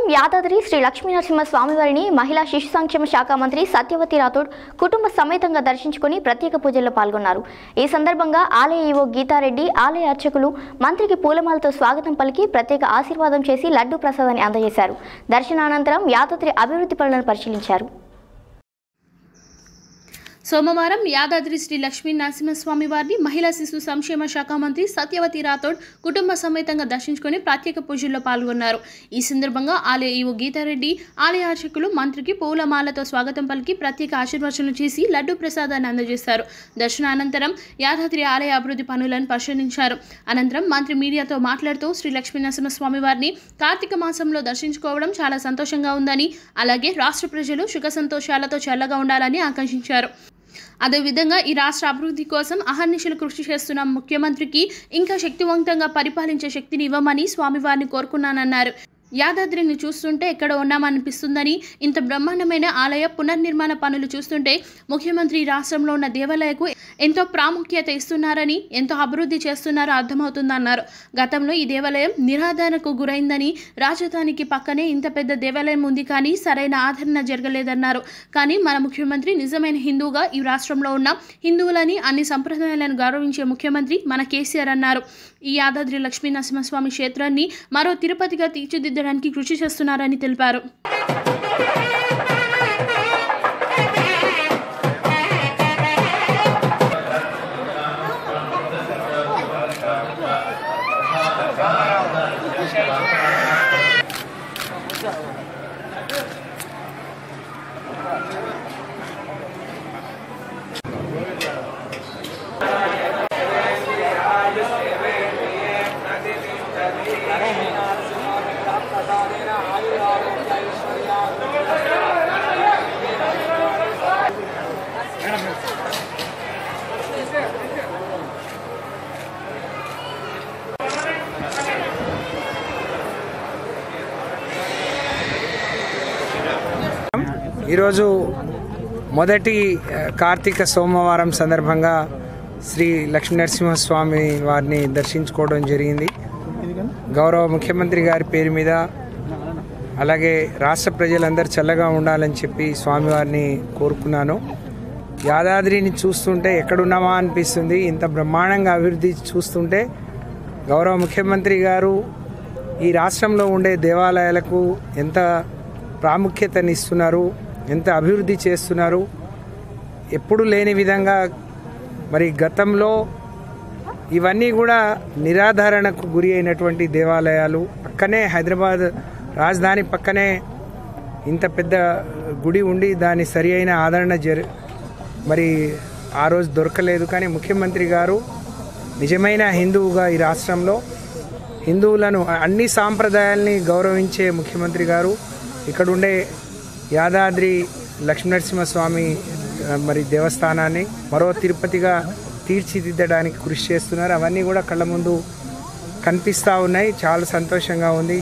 యాదాద్రి శ్రీ లక్ష్మీనరసింహ స్వామివారిని మహిళా శిశు సంక్షేమ శాఖ మంత్రి సత్యవతి రాథోడ్ కుటుంబ సమేతంగా దర్శించుకుని ప్రత్యేక పూజల్లో పాల్గొన్నారు ఈ సందర్భంగా ఆలయ ఈవో గీతారెడ్డి ఆలయ అర్చకులు మంత్రికి పూలమాలతో స్వాగతం పలికి ప్రత్యేక ఆశీర్వాదం చేసి లడ్డు ప్రసాదాన్ని అందజేశారు దర్శనానంతరం యాదాద్రి అభివృద్ధి పనులను పరిశీలించారు సోమవారం యాదాద్రి శ్రీ లక్ష్మీ నరసింహస్వామి వారిని మహిళా శిశు సంక్షేమ శాఖ మంత్రి సత్యవతి రాథోడ్ కుటుంబ సమేతంగా దర్శించుకొని ప్రత్యేక పూజల్లో పాల్గొన్నారు ఈ సందర్భంగా ఆలయ ఈవో గీతారెడ్డి ఆలయ అర్చకులు మంత్రికి పూలమాలతో స్వాగతం పలికి ప్రత్యేక ఆశీర్వచనలు చేసి లడ్డు ప్రసాదాన్ని అందజేశారు దర్శనానంతరం యాదాద్రి ఆలయ అభివృద్ధి పనులను పరిశీలించారు అనంతరం మంత్రి మీడియాతో మాట్లాడుతూ శ్రీ లక్ష్మీ నరసింహస్వామి వారిని కార్తీక మాసంలో దర్శించుకోవడం చాలా సంతోషంగా ఉందని అలాగే రాష్ట్ర ప్రజలు సుఖ సంతోషాలతో చల్లగా ఉండాలని ఆకాంక్షించారు అదేవిధంగా ఈ రాష్ట్ర అభివృద్ధి కోసం అహర్నిశలు కృషి చేస్తున్న ముఖ్యమంత్రికి ఇంకా శక్తివంతంగా పరిపాలించే శక్తిని ఇవ్వమని స్వామివారిని కోరుకున్నానన్నారు యాదాద్రిని చూస్తుంటే ఎక్కడ ఉన్నామనిపిస్తుందని ఇంత బ్రహ్మాండమైన ఆలయ పునర్నిర్మాణ పనులు చూస్తుంటే ముఖ్యమంత్రి ఈ రాష్ట్రంలో ఉన్న దేవాలయకు ఎంతో ప్రాముఖ్యత ఇస్తున్నారని ఎంతో అభివృద్ధి చేస్తున్నారో అర్థమవుతుందన్నారు గతంలో ఈ దేవాలయం నిరాధరణకు గురైందని రాజధానికి పక్కనే ఇంత పెద్ద దేవాలయం ఉంది కానీ సరైన ఆదరణ జరగలేదన్నారు కానీ మన ముఖ్యమంత్రి నిజమైన హిందువుగా ఈ రాష్ట్రంలో ఉన్న హిందువులని అన్ని సంప్రదాయాలను గౌరవించే ముఖ్యమంత్రి మన కేసీఆర్ అన్నారు ఈ యాదాద్రి లక్ష్మీ నరసింహస్వామి క్షేత్రాన్ని మరో తిరుపతిగా తీర్చిదిద్దడానికి కృషి చేస్తున్నారని తెలిపారు ఈరోజు మొదటి ఆ, కార్తీక సోమవారం సందర్భంగా శ్రీ లక్ష్మీ నరసింహస్వామి వారిని దర్శించుకోవడం జరిగింది గౌరవ ముఖ్యమంత్రి గారి పేరు మీద అలాగే రాష్ట్ర ప్రజలందరూ చల్లగా ఉండాలని చెప్పి స్వామివారిని కోరుకున్నాను యాదాద్రిని చూస్తుంటే ఎక్కడున్నామా అనిపిస్తుంది ఇంత బ్రహ్మాండంగా అభివృద్ధి చూస్తుంటే గౌరవ ముఖ్యమంత్రి గారు ఈ రాష్ట్రంలో ఉండే దేవాలయాలకు ఎంత ప్రాముఖ్యతనిస్తున్నారు ఎంత అభివృద్ధి చేస్తున్నారు ఎప్పుడు లేని విధంగా మరి గతంలో ఇవన్నీ కూడా నిరాధారణకు గురి అయినటువంటి దేవాలయాలు పక్కనే హైదరాబాద్ రాజధాని పక్కనే ఇంత పెద్ద గుడి ఉండి దాని సరి అయిన ఆదరణ జరి మరి ఆ రోజు దొరకలేదు కానీ ముఖ్యమంత్రి గారు నిజమైన హిందువుగా ఈ రాష్ట్రంలో హిందువులను అన్ని సాంప్రదాయాల్ని గౌరవించే ముఖ్యమంత్రి గారు ఇక్కడ ఉండే యాదాద్రి లక్ష్మీనరసింహస్వామి ఆ, మరి దేవస్థానాన్ని మరో తిరుపతిగా తీర్చిదిద్దడానికి కృషి చేస్తున్నారు అవన్నీ కూడా కళ్ళ ముందు కనిపిస్తూ ఉన్నాయి చాలా సంతోషంగా ఉంది